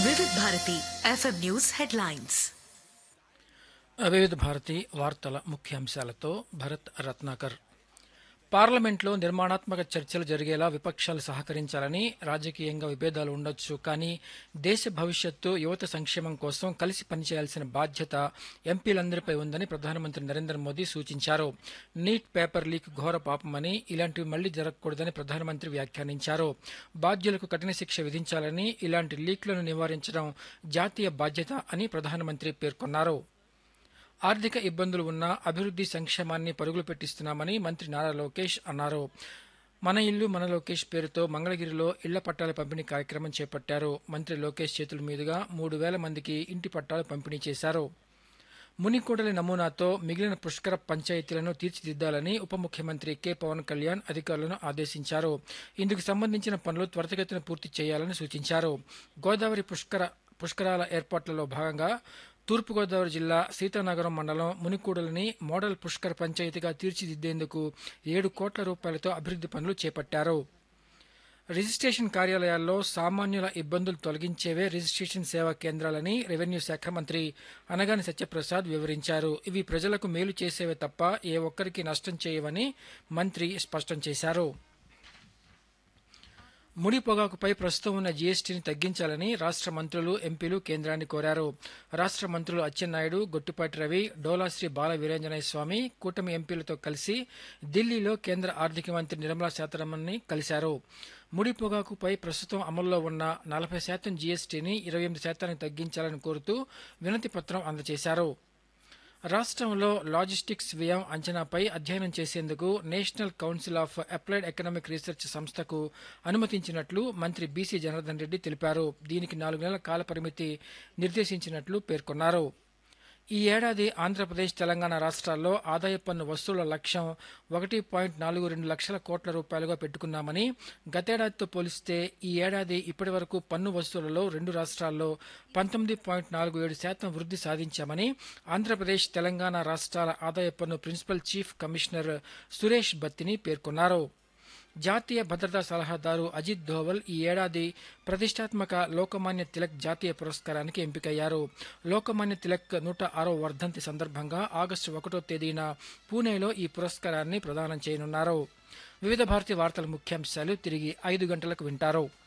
వివిధ Bharati FM news headlines వివిధ భారతి వార్తల ముఖ్యాంశాలతో భరత్ రత్నాకర్ పార్లమెంట్లో నిర్మాణాత్మక చర్చలు జరిగేలా విపక్షాలు సహకరించాలని రాజకీయంగా విభేదాలు ఉండొచ్చు కానీ దేశ భవిష్యత్తు యువత సంక్షేమం కోసం కలిసి పనిచేయాల్సిన బాధ్యత ఎంపీలందరిపై ఉందని ప్రధానమంత్రి నరేంద్ర మోదీ సూచించారు నీట్ పేపర్ లీక్ ఘోర పాపమని ఇలాంటివి మళ్లీ జరగకూడదని ప్రధానమంత్రి వ్యాఖ్యానించారు బాధ్యులకు కఠిన శిక్ష విధించాలని ఇలాంటి లీక్లను నివారించడం జాతీయ బాధ్యత అని ప్రధానమంత్రి పేర్కొన్నారు ఆర్థిక ఇబ్బందులు ఉన్నా అభివృద్ది సంక్షేమాన్ని పరుగులు పెట్టిస్తున్నామని మంత్రి నారా లోకేష్ అన్నారు మన ఇల్లు మన లోకేష్ పేరుతో మంగళగిరిలో ఇళ్ల పట్టాల పంపిణీ కార్యక్రమం చేపట్టారు మంత్రి లోకేష్ చేతుల మీదుగా మూడు వేల మందికి ఇంటి పట్టాలు పంపిణీ చేశారు మునికోడలి నమూనాతో మిగిలిన పుష్కర పంచాయతీలను తీర్చిదిద్దాలని ఉప ముఖ్యమంత్రి కె పవన్ కళ్యాణ్ అధికారులను ఆదేశించారు ఇందుకు సంబంధించిన పనులు త్వరితగతిన పూర్తి చేయాలని సూచించారు గోదావరి పుష్కర పుష్కరాల ఏర్పాట్లలో భాగంగా తూర్పుగోదావరి జిల్లా సీతానగరం మండలం మునికూడలిని మోడల్ పుష్కర్ పంచాయతీగా తీర్చిదిద్దేందుకు ఏడు కోట్ల రూపాయలతో అభివృద్ది పనులు చేపట్టారు రిజిస్ట్రేషన్ కార్యాలయాల్లో సామాన్యుల ఇబ్బందులు తొలగించేవే రిజిస్ట్రేషన్ సేవా కేంద్రాలని రెవెన్యూ శాఖ మంత్రి అనగాని సత్యప్రసాద్ వివరించారు ఇవి ప్రజలకు మేలు చేసేవే తప్ప ఏ ఒక్కరికి నష్టం చేయవని మంత్రి స్పష్టం చేశారు ముడి పొగాకుపై ప్రస్తుతం ఉన్న జీఎస్టీని తగ్గించాలని రాష్ట్ర మంత్రులు ఎంపీలు కేంద్రాన్ని కోరారు రాష్ట్ర మంత్రులు అచ్చెన్నాయుడు గొట్టిపాటి రవి డోలాశ్రీ బాల వీరేంజనేయ స్వామి కూటమి ఎంపీలతో కలిసి ఢిల్లీలో కేంద్ర ఆర్థిక మంత్రి నిర్మలా సీతారామన్ని కలిశారు ముడి పొగాకుపై ప్రస్తుతం అమల్లో ఉన్న నలభై శాతం జీఎస్టీని ఇరవై ఎనిమిది శాతానికి తగ్గించాలని కోరుతూ వినతి పత్రం అందజేశారు రాష్ట్రంలో లాజిస్టిక్స్ వ్యయం అంచనాపై అధ్యయనం చేసేందుకు national council of applied economic research సంస్థకు అనుమతించినట్లు మంత్రి బీసీ జనార్దన్ రెడ్డి తెలిపారు దీనికి నాలుగు నెలల కాల పరిమితి నిర్దేశించినట్లు పేర్కొన్నారు ఈ ఏడాది ఆంధ్రప్రదేశ్ తెలంగాణ రాష్ట్రాల్లో ఆదాయ పన్ను వసూళ్ల లక్ష్యం ఒకటి పాయింట్ నాలుగు రెండు లక్షల కోట్ల రూపాయలుగా పెట్టుకున్నామని గతేడాదితో పోలిస్తే ఈ ఏడాది ఇప్పటి వరకు పన్ను వసూళ్లలో రెండు రాష్ట్రాల్లో పంతొమ్మిది పాయింట్ నాలుగు ఏడు శాతం వృద్ధి సాధించామని ఆంధ్రప్రదేశ్ తెలంగాణ రాష్ట్రాల ఆదాయ పన్ను principal chief commissioner Suresh Battini పేర్కొన్నారు జాతీయ భద్రతా సలహాదారు అజిత్ ధోవల్ ఈ ఏడాది ప్రతిష్టాత్మక లోకమాన్య తిలక్ జాతీయ పురస్కారానికి ఎంపికయ్యారు లోకమాన్య తిలక్ నూట ఆరో వర్ధంతి సందర్భంగా ఆగస్టు ఒకటో తేదీన పూణేలో ఈ పురస్కారాన్ని ప్రదానం చేయనున్నారు వివిధ భారతి వార్తల ముఖ్యాంశాలు తిరిగి ఐదు గంటలకు వింటారు